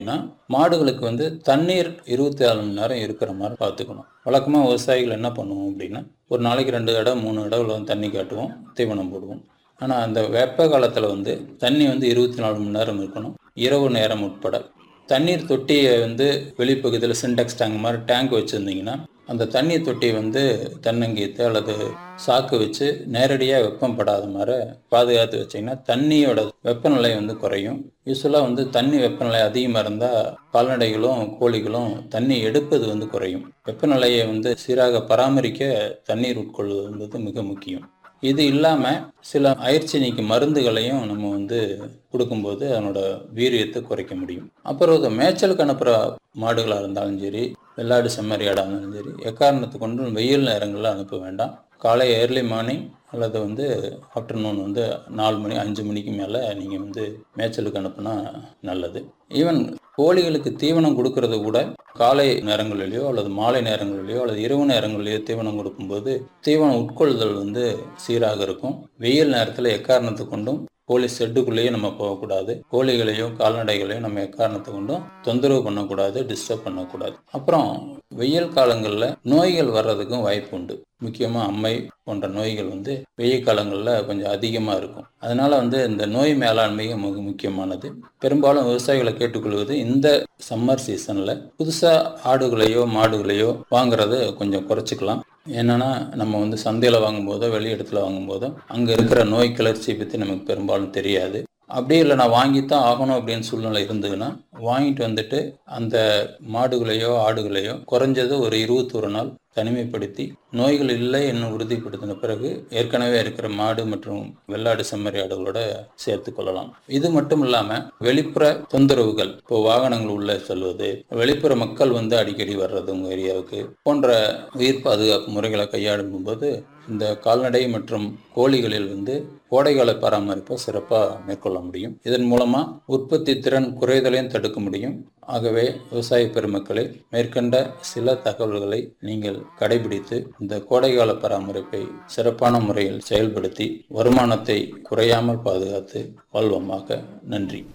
னா, மாடுகளுக்கு வந்து தண்ணீர் 24 மணி நேரம் இருக்கிற மாரி பார்த்துக்கணும். வழக்கமா விவசாயிகள் என்ன பண்ணுவோம் அப்டின்னா, ஒரு நாளைக்கு 2 தடவ, 3 தடவ தண்ணி காட்டுவோம், தீவனம் போடுவோம். ஆனா, அந்த வெப்ப காலத்துல வந்து தண்ணி வந்து 24 மணி நேரம் இருக்கணும். இரவு நேரம் உட்பட. தண்ணீர் தொட்டிய வந்து வெளிப்பகுதியில சின்டெக்ஸ் டேங்க் மாரி டேங்க் வச்சிருந்தீங்கன்னா, அந்த தண்ணி தொட்டிய வந்து தென்னங்கீத்து அல்லது சாக்கு வச்சு நேரடியா வெப்பம் படாத மாரி பாதுகாத்து வச்சீங்கன்னா, தண்ணியோட வெப்பநிலை வந்து குறையும். யூசுவலா வந்து தண்ணி வெப்பநிலை அதிகமா இருந்தா, கால்நடைகளும், கோழிகளும் தண்ணி எடுப்பது வந்து குறையும். வெப்பநிலைய வந்து சீராக பராமரிக்க தண்ணீர் உட்கொள்வது என்பது மிக முக்கியம். இது இல்லாம சில அயற்சி நீக்கி மருந்துகளையும் நம்ம வந்து குடுக்கும்போது, அதனோட வீரியத்த குறைக்க முடியும். அப்புறம் இத மேய்ச்சலுக்கு அனுப்புற மாடுகளா இருந்தாலும் சரி, வெள்ளாடு, செம்மறி ஆடா இருந்தாலும் சரி, எக்காரணத்த கொண்டும் வெயில் நேரங்கள்ல அனுப்ப வேண்டாம். காலை ஏர்லி மார்னிங் அல்லது வந்து ஆஃப்டர்நூன் வந்து 4 மணி, 5 மணிக்கு மேல நீங்க வந்து மேய்ச்சலுக்கு அனுப்புனா நல்லது. ஈவன் கோழிகளுக்கு தீவனம் குடுக்கறது கூட காலை நேரங்களிலயோ, அல்லது மாலை நேரங்களிலயோ, அல்லது இரவு நேரங்களிலயோ தீவனம் குடுக்கும்போது, தீவன உட்கொள்ளுதல் வந்து சீராக இருக்கும். வெயில் நேரத்துல எக்காரணத்த கொண்டும் கோழி ஷெட்டுக்குள்ளேயே நம்ம போகக்கூடாது. கோழிகளையோ, கால்நடைகளையோ நம்ம எக்காரணத்த கொண்டும் தொந்தரவு பண்ணக்கூடாது, டிஸ்டர்ப் பண்ணக்கூடாது. அப்புறம் வெயில் காலங்கள்ல நோய்கள் வர்றதுக்கும் வாய்ப்பு உண்டு. முக்கியமா அம்மை போன்ற நோய்கள் வந்து வெயில் காலங்கள்ல கொஞ்சம் அதிகமா இருக்கும். அதனால வந்து இந்த நோய் மேலாண்மையும் மிக முக்கியமானது. பெரும்பாலும் விவசாயிகள கேட்டுக்கொள்வது, இந்த சம்மர் சீசன்ல புதுசா ஆடுகளையோ, மாடுகளையோ வாங்குறத கொஞ்சம் குறைச்சுக்கலாம். என்னன்னா, நம்ம வந்து சந்தையில வாங்கும்போதோ, வெளி இடத்துல வாங்கும்போதோ, அங்க இருக்கிற நோய் கிளர்ச்சிய பத்தி நமக்கு பெரும்பாலும் தெரியாது. அப்படியே இல்ல நான் வாங்கித்தான் ஆகணும் அப்படின்னு சூழ்நிலை இருந்ததுன்னா, வாங்கிட்டு வந்துட்டு அந்த மாடுகளையோ, ஆடுகளையோ குறைஞ்சது ஒரு 21 நாள் தனிமைப்படுத்தி, நோய்கள் இல்லை என்று உறுதிப்படுத்தின பிறகு, ஏற்கனவே இருக்கிற மாடு மற்றும் வெள்ளாடு, செம்மறி ஆடுகளோட சேர்த்துக் கொள்ளலாம். இது மட்டும் இல்லாம வெளிப்புற தொந்தரவுகள், இப்போ வாகனங்கள் உள்ளே செல்வது, வெளிப்புற மக்கள் வந்து அடிக்கடி வர்றது உங்க ஏரியாவுக்கு, போன்ற உயிர் பாதுகாப்பு முறைகள கையாளும்போது, இந்த கால்நடை மற்றும் கோழிகளில் வந்து கோடைகால பராமரிப்ப சிறப்பா மேற்கொள்ள முடியும். இதன் மூலமா உற்பத்தி திறன் குறைதலையும் தடுக்க முடியும். ஆகவே விவசாய பெருமக்களே, மேற்கண்ட சில தகவல்களை நீங்கள் கடைபிடித்து, இந்த கோடைகால பராமரிப்பை சிறப்பான முறையில் செயல்படுத்தி, வருமானத்தை குறையாமல் பாதுகாத்து வாழ்வோமாக. நன்றி.